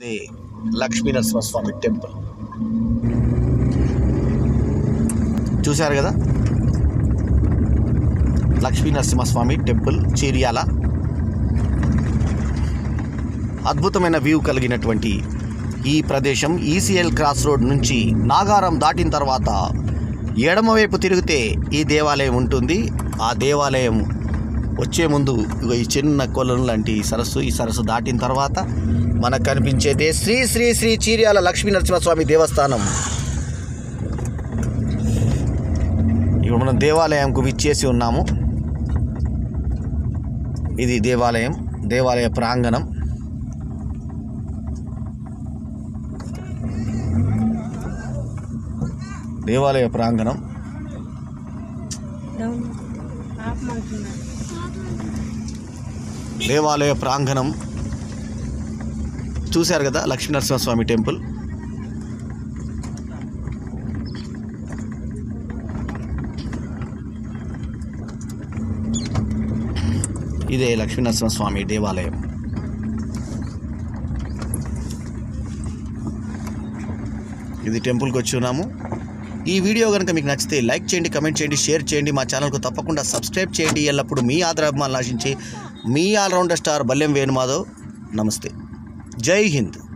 ఇది లక్ష్మీ నరసింహస్వామి టెంపుల్ చూశారు కదా లక్ష్మీ నరసింహస్వామి టెంపుల్ చీరియాల అద్భుతమైన వ్యూ కలిగినటువంటి ఈ ప్రదేశం ఈసీఎల్ క్రాస్ రోడ్ నుంచి నాగారం దాటిన తర్వాత ఎడమవైపు తిరిగితే ఈ దేవాలయం ఉంటుంది ఆ దేవాలయం వచ్చే ముందు ఇగో ఈ చిన్న కొలను లాంటి సరస్సు ఈ సరస్సు దాటిన తర్వాత మనకు కనిపించేదే శ్రీ శ్రీ శ్రీ చీర్యాల లక్ష్మీ నరసింహస్వామి దేవస్థానం ఇప్పుడు మనం దేవాలయంకు విచ్చేసి ఉన్నాము ఇది దేవాలయం దేవాలయ ప్రాంగణం దేవాలయ ప్రాంగణం దేవాలయ ప్రాంగణం చూశారు కదా లక్ష్మీ నరసింహస్వామి టెంపుల్ ఇదే లక్ష్మీ నరసింహస్వామి దేవాలయం ఇది టెంపుల్కి వచ్చి ఉన్నాము ఈ వీడియో కనుక మీకు నచ్చితే లైక్ చేయండి కమెంట్ చేయండి షేర్ చేయండి మా ఛానల్కు తప్పకుండా సబ్స్క్రైబ్ చేయండి ఎల్లప్పుడూ మీ ఆదరాభిమానులు ఆశించి మీ ఆల్రౌండర్ స్టార్ బల్లెం వేణుమాధవ్ నమస్తే జై హింద్